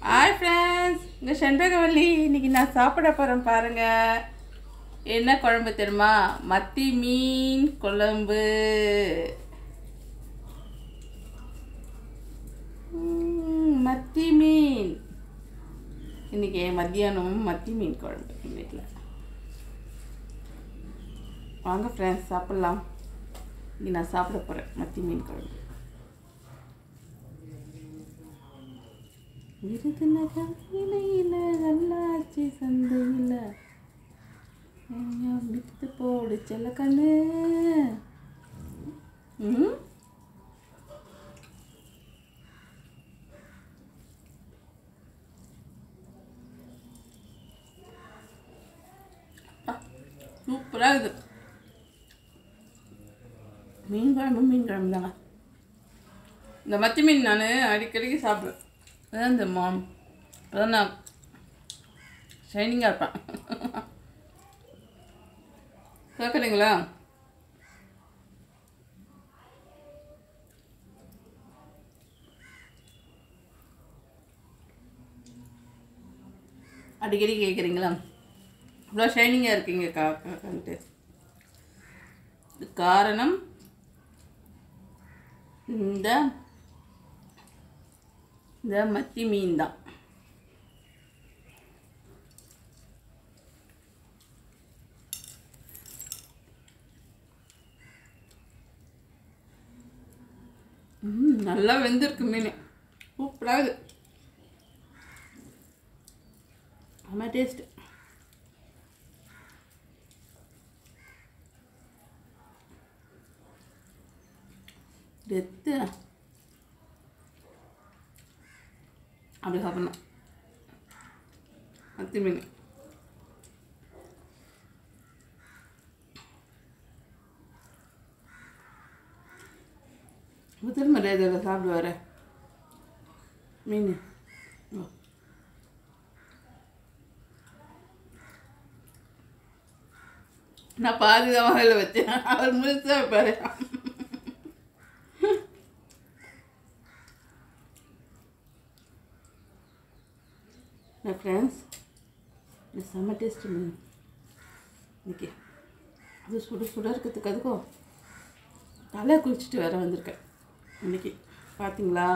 Hi friends இங்கே செண்பகவல்லி இன்னைக்கு நான் சாப்பிட போகிறேன் பாருங்க என்ன குழம்பு தெரியுமா மத்தி மீன் குழம்பு ம், மத்தி மீன் இன்னைக்கு மத்தியானம் மத்தி மீன் குழம்பு எங்கள் வீட்டில் வாங்க ஃப்ரெண்ட்ஸ் சாப்பிட்லாம் இன்னைக்கு நான் சாப்பிட போகிறேன் மத்தி மீன் குழம்பு விருதுநகர் இலையில நல்லாச்சி சந்தையில் வித்து போடு செல்ல கண்ணு ம் சூப்பராக இருக்குது மீன் குழம்பு மீன் குழம்பு தாங்க இந்த மத்தி மீன் நான் அடிக்கடிக்கு சாப்பிடுவேன் அதான் இந்த மாம் அதான் நான் ஷைனிங்காக இருப்பேன் கேட்குறீங்களா அடிக்கடி கேட்குறீங்களா இவ்வளோ ஷைனிங்காக இருக்கீங்க கா கான்ட்டு இது காரணம் இந்த இந்த மத்தி மீன் தான் ம் நல்லா வெந்திருக்கு மீன் சூப்பராக இருக்குது ஆமாம் டேஸ்ட்டு டெத்து அப்படி சாப்பிட்ணும் மத்தி மீன் முதல் முறை இதில் சாப்பிடுவார மீன் ஓ. நான் பாதி தான் வாயில் வச்சேன் அவர் முழுசாக வைப்பாரு நான் ஃப்ரெண்ட்ஸ் இந்த செம்ம டேஸ்ட்டு மீன் இன்னைக்கு அது சுட சுட இருக்கிறதுக்கு அதுக்கும் தலை குளிச்சுட்டு வேற வந்திருக்கேன் இன்னைக்கு பார்த்தீங்களா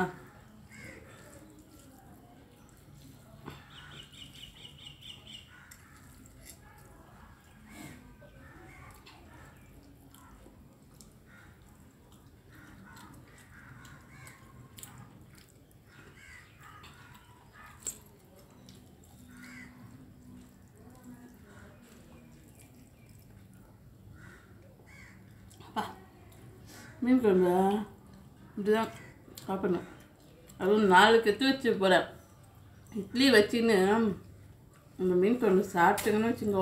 அப்பா மீன் குழம்பு இப்படிதான் சாப்பிடணும் அதுவும் நாலு கெத்து வச்சு போகிறேன் இட்லி வச்சுன்னு அந்த மீன் குழம்பு சாப்பிட்டுங்கன்னு வச்சுக்கோ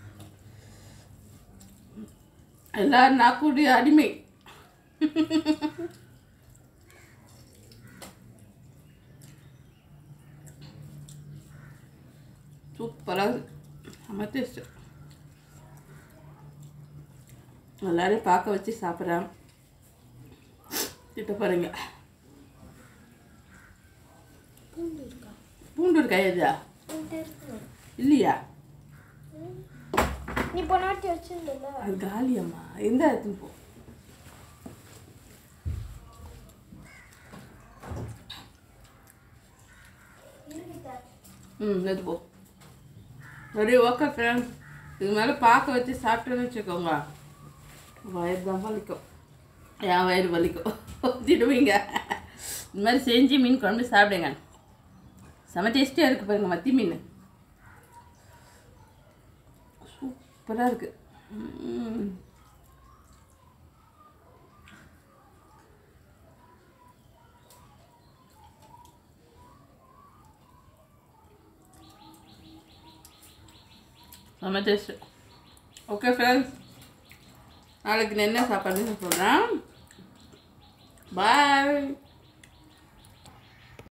எல்லாரும் நாக்குடைய அடிமை சூப்பராக இருக்குது செம்ம டேஸ்ட்டு எல்லாரையும் பார்க்க வச்சு சாப்பிட்றேன் திட்ட பாருங்க பூண்டு இருக்கா பூண்டு இருக்கா எதா பூண்டு இருக்கு இல்லையா நீ பொனாட்டி வச்சிருந்தல அது காலியம்மா எந்த இடத்துக்கு போ ம் எடுத்து போ சரி ஓகே ஃப்ரெண்ட்ஸ் இது மேலே பார்க்க வச்சு சாப்பிட்டேன்னு வச்சுக்கோங்க வயிறு தான் வலிக்கும் என் வயிறு வலிக்கும் திடுவீங்க இந்த மாதிரி செஞ்சு மீன் குழம்பு சாப்பிடுங்க செம டேஸ்டியாக இருக்குது பாருங்க மத்தி மீன் சூப்பராக இருக்குது ம். செம்ம டேஸ்ட்டு ஓகே ஃப்ரெண்ட்ஸ் நாளைக்கு நான் என்ன சாப்பாடுன்னு சொல்கிறேன் பாய்